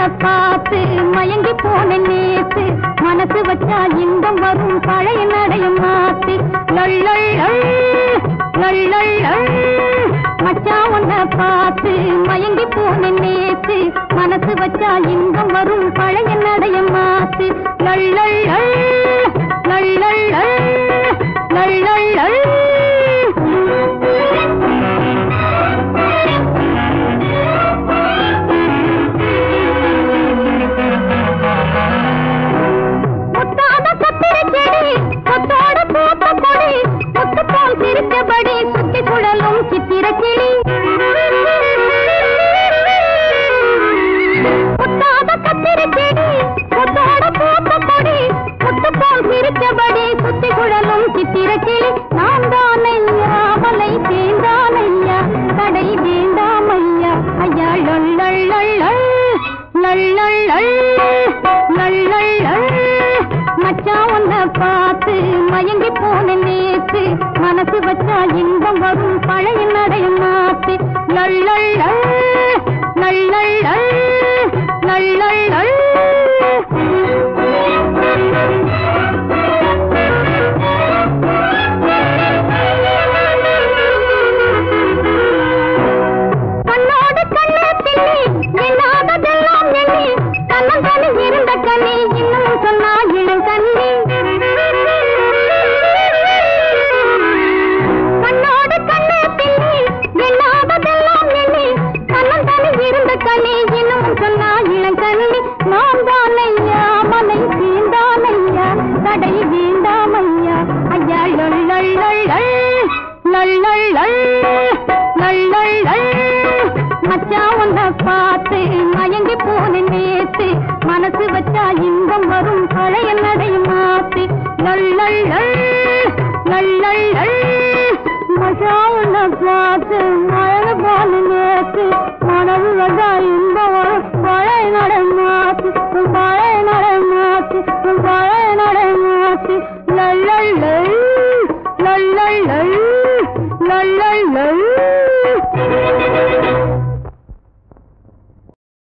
பார்த்து மயங்கி போன நேத்து மனசு வச்சா இன்பம் வரும் பழைய நடையும் மாத்தி லொள்ளொள் லொள்ளொள் மச்சான் உன்னை பார்த்து மயங்கி போன நேத்து மனசு வச்சா இன்பம் வரும் பழைய நடையும் மாத்து லொள்ளொள் லொள்ளொள் லொள்ளொள் முத்தாத சத்திர செடி கொத்தோட பூத்த கொடி முத்து போல் சிரித்தபடி சுத்தி சுழலும் சித்திர கிளி முத்தாத கத்திர செடி கொத்தோட பூத்த கொடி முத்து போல் சிரித்தபடி சுத்தி சுழலும் சித்திர கிளி நான் தானையா மலை தேர்ந்தானையா கடை வேண்டாமையா ஐயா லொள்ளள் லொள்ளள் மச்சான் உன்னை பார்த்து மயங்கி போன நேத்து மனசு வச்சா இன்பம் வரும் பழைய நடையும் மாத்து லொள்ளள் லொள்ளள் லொள்ளள் கண்ணோடு கண்ணே பிள்ளி எண்ணாததெல்லாம் எண்ணி தன்னந்தனி இருந்த கண்ணி இன்னும் சொன்னா இளம் கண்ணி கண்ணோடு கண்ணே பிள்ளி எண்ணாததெல்லாம் எண்ணி தன்னந்தனி இருந்த கண்ணி இன்னும் சொன்னா இளம் கண்ணி நான் தானையா மலை தீண்டாமையா கடை வேண்டாமையா ஐயா லொள்ளொள் லொள்ளொள் லொள்ளொள் மச்சான் உன்னை பார்த்து மயங்கி போன நேத்து மனசு வச்சா இன்பம் வரும் பழைய நடையும் மாத்தி லொள்ளொள் லொள்ளொள் மச்சான் உன்னை பார்த்து மழை போன நேத்து மனது வந்தாய்